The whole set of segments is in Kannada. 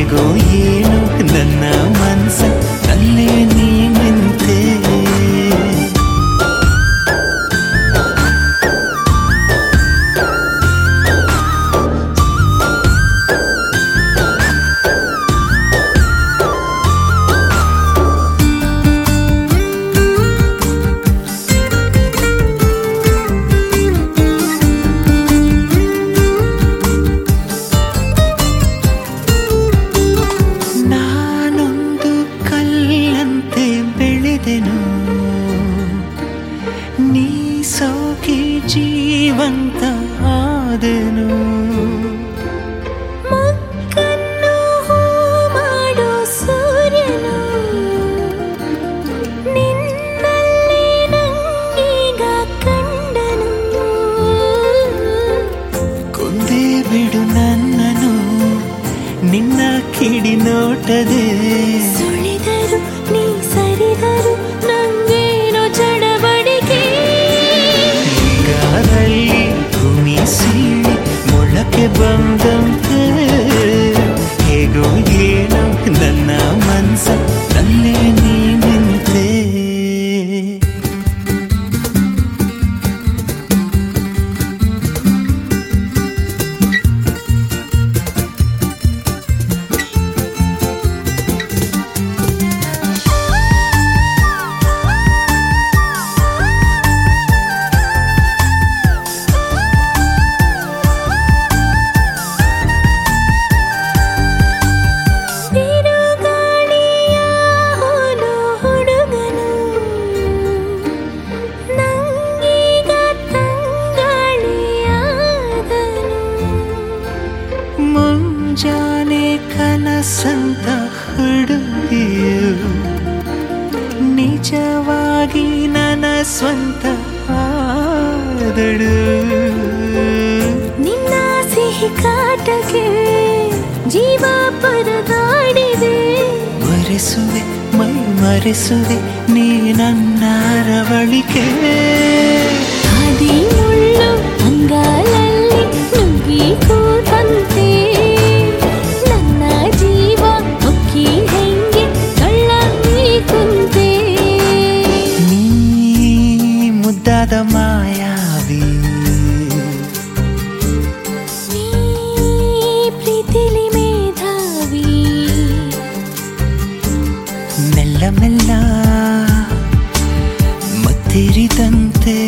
ಹೇಗೋ ಏನು ನನ್ನ ಮನಸ್ಸ ಅಲ್ಲೇ ನೀ ನಿಂತೆ ನಾನೊಂದು ಕಲ್ಲಂತೆ ಬೆಳೆದೆನು ನೀ ಸೋಕಿ ಜೀವಂತ ಆದೆನು ಮಕ್ಕನ್ನು ಹೂ ಮಾಡೋ ಸೂರ್ಯನು ನಿನ್ನಲ್ಲಿ ನಂಗೀಗ ಕಂಡನು ಕೊಂದೇ ಬಿಡು ನನ್ನನು ನಿನ್ನ ಕಿಡಿ ನೋಟದೆ ಸುಳಿದರು ನೀ ಸರಿದರು ನಂಗೇನೋ ಚಡಬಡಿಕೆ ಈಗಾದಲ್ಲಿ ಭೂಮಿ ಸೀಳಿ ಮೊಳಕೆ ಬಂದಂತೆ ಹೇಗೋ ಏನೋ ನನ್ನ ಮನಸ್ಸ ಅಲ್ಲೇ ನೀ ನಿಂತೆ ಬಿರುಗಾಳಿಯ ಹೋಲು ಹುಡುಗನು ನಂಗೀಗ ತಂಗಾಳಿಯಾದನು ಮುಂಜಾನೆ ಕನಸಂತ ಹುಡುಗಿಯು ನಿಜವಾಗಿ ನನ್ನ ಸ್ವಂತ ಆದಳು ನಿನ್ನ ಸಿಹಿ ಕಾಟಕ್ಕೆ ಜೀವ ಪರದಾಡಿದೆ ಮರೆಸುವೆ ಮೈ ಮರೆಸುವೆ ನೀ ನನ್ನ ರವಳಿಕೆ ಹಾದಿ ಮುಳ್ಳು ಅಂಗಾಲಲ್ಲಿ ನುಗ್ಗಿ ಕೂತಂತೆ ನನ್ನ ಜೀವ ಒಕ್ಕಿ ಹೆಂಗೆ ಕಳ್ಳಂಗಿ ಕುಂತೆ ನೀ ಮುದ್ದಾದ ಮಾಯಾವಿ ನೀ ಪ್ರೀತಿಲಿ ಮೇಧಾವಿ ಮೆಲ್ಲ ಮೆಲ್ಲ ಮತ್ತಿರಿದಂತೆ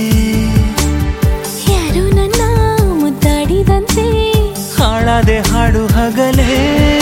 ಯಾರು ನನ್ನ ಮುದ್ದಾಡಿದಂತೆ ಹಾಳಾದೆ ಹಾಡು ಹಗಲೇ